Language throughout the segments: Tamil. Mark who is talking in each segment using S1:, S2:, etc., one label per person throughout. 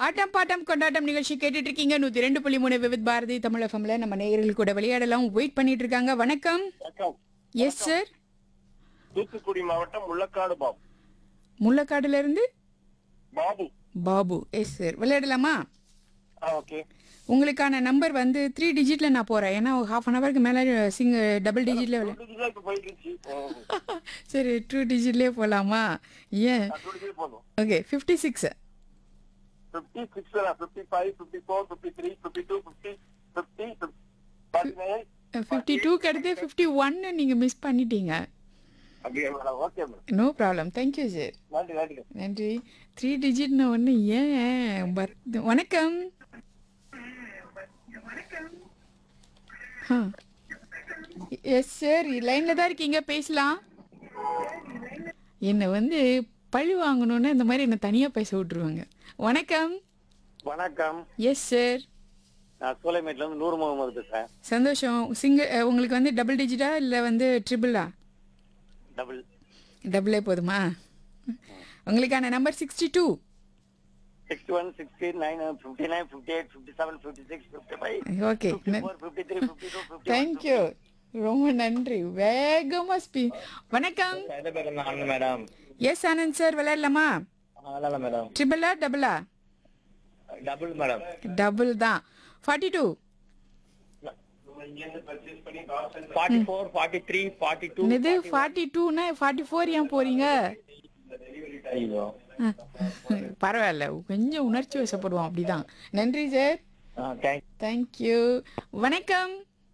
S1: ஆட்டம் பாட்டம் கொண்டாட்டம் நிகழ்ச்சி கேட்டுட்டு இருக்கீங்க நூத்தி ரெண்டு புள்ளி மூணு விவித் பாரதி தமிழ் எஃப்எம்ல நம்ம நேயர்கள் கூட விளையாடலாம் வெயிட் பண்ணிட்டு இருக்காங்க வணக்கம்
S2: வணக்கம்
S1: எஸ் சார்
S2: தூத்துக்குடி மாவட்டம் முள்ளக்காடு பாபு
S1: முள்ளக்காடுல இருந்து
S2: பாபு
S1: பாபு எஸ் சார் விளையாடலாமா
S2: ஆ ஓகே
S1: உங்களுக்கான நம்பர் வந்து த்ரீ டிஜிட்ல நான் போறேன் ஏன்னா ஹாஃப் அன் ஹவருக்கு மேல சிங் டபுள் டிஜிட்ல விளையாட
S2: டுவெண்ட்டி இப்ப போயிட்டு இருந்துச்சு
S1: சரி டூ டிஜிட்லேயே போகலாமா ஏன்
S2: டுவெண்ட்டி போதும்
S1: okay fifty six
S2: fifty six fifty five fifty four fifty three fifty two fifty fifty forty nine
S1: fifty டூக்கு அடுத்து ஃபிஃப்டி ஒன்னு நீங்கள் மிஸ் பண்ணிட்டீங்க
S2: அப்படியே madam okay madam
S1: no problem thank you sir
S2: நன்றி நன்றி
S1: நன்றி த்ரீ டிஜிட்னு ஒன்று ஏன் பர்த் வணக்கம் எஸ் சார் லைனில் தான் இருக்கீங்க பேசலாம் என்னை வந்து பழி வாங்கணுன்னு இந்த மாதிரி என்னை தனியாக பேச விட்ருவாங்க வணக்கம்
S2: வணக்கம்
S1: எஸ் சார்
S2: நான் சோலைமேட்ல இருந்து நூறு முகமது பேசுறேன்
S1: சந்தோஷம் சிங்கிள் உங்களுக்கு வந்து டபுள் டிஜிட்டா இல்லை வந்து ட்ரிபிளா
S2: டபுள்
S1: டபுளே போதுமா உங்களுக்கான number sixty two
S2: sixty one sixty nine fifty nine fifty eight fifty seven fifty six fifty five
S1: okay
S2: fifty four fifty three fifty two fifty
S1: thank you ரொம்ப நன்றி வேகமாக ஸ்பீ வணக்கம்
S2: மேடம்
S1: எஸ் ஆனந்த் சார் விளையாடலாமா
S2: அதனால மேடம்
S1: ட்ரிபிளா டபுளா
S2: டபுள் மேடம்
S1: டபுள் தான் forty two
S2: forty four forty three forty two
S1: இது ஃபார்ட்டி டூனா ஃபார்ட்டி ஃபோர் ஏன் போறீங்க
S2: ஐயோ
S1: ஆ, பரவாயில்ல கொஞ்சம் உணர்ச்சி வசப்படுவோம் அப்படிதான் நன்றி சார்
S2: தேங்க்
S1: தேங்க்யூ வணக்கம்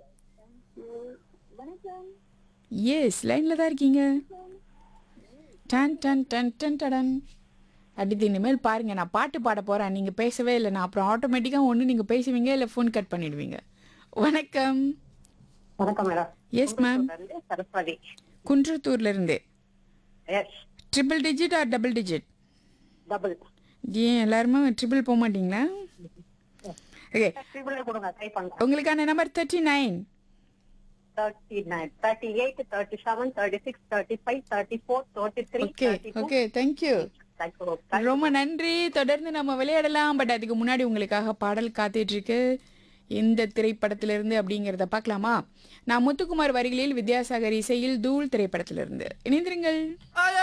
S1: எஸ் லைனில் தான் இருக்கீங்க டன் டன் டன் டன் டடன் அடுத்து இனிமேல் பாருங்க நான் பாட்டு பாட போறேன் நீங்க பேசவே இல்லை நான் அப்புறம் ஆட்டோமேட்டிக்காக ஒன்று நீங்க பேசுவீங்க இல்லை ஃபோன் கட் பண்ணிடுவீங்க வணக்கம்
S3: வணக்கம் மேடம்
S1: எஸ் மேம்
S3: சரஸ்வதி
S1: குன்றத்தூர்ல இருந்து
S3: yes
S1: triple digit or double digit
S3: double
S1: ஏன் எல்லாருமே ட்ரிபிள் போக மாட்டீங்களா ஓகே
S3: ட்ரிபிள் கொடுங்க ட்ரை பண்ணுங்க
S1: உங்களுக்கான number thirty nine
S3: thirty nine thirty eight thirty seven thirty six thirty five thirty four thirty three
S1: okay okay thank you ரொம்ப நன்றி தொடர்ந்து நம்ம விளையாடலாம் பட் அதுக்கு முன்னாடி உங்களுக்காக பாடல் காத்துட்டு இருக்கு எந்த திரைப்படத்திலிருந்து அப்படிங்கிறத பார்க்கலாமா நான் முத்துக்குமார் வரிகளில் வித்யாசாகர் இசையில் தூள் திரைப்படத்திலிருந்து இணைந்திருங்கள்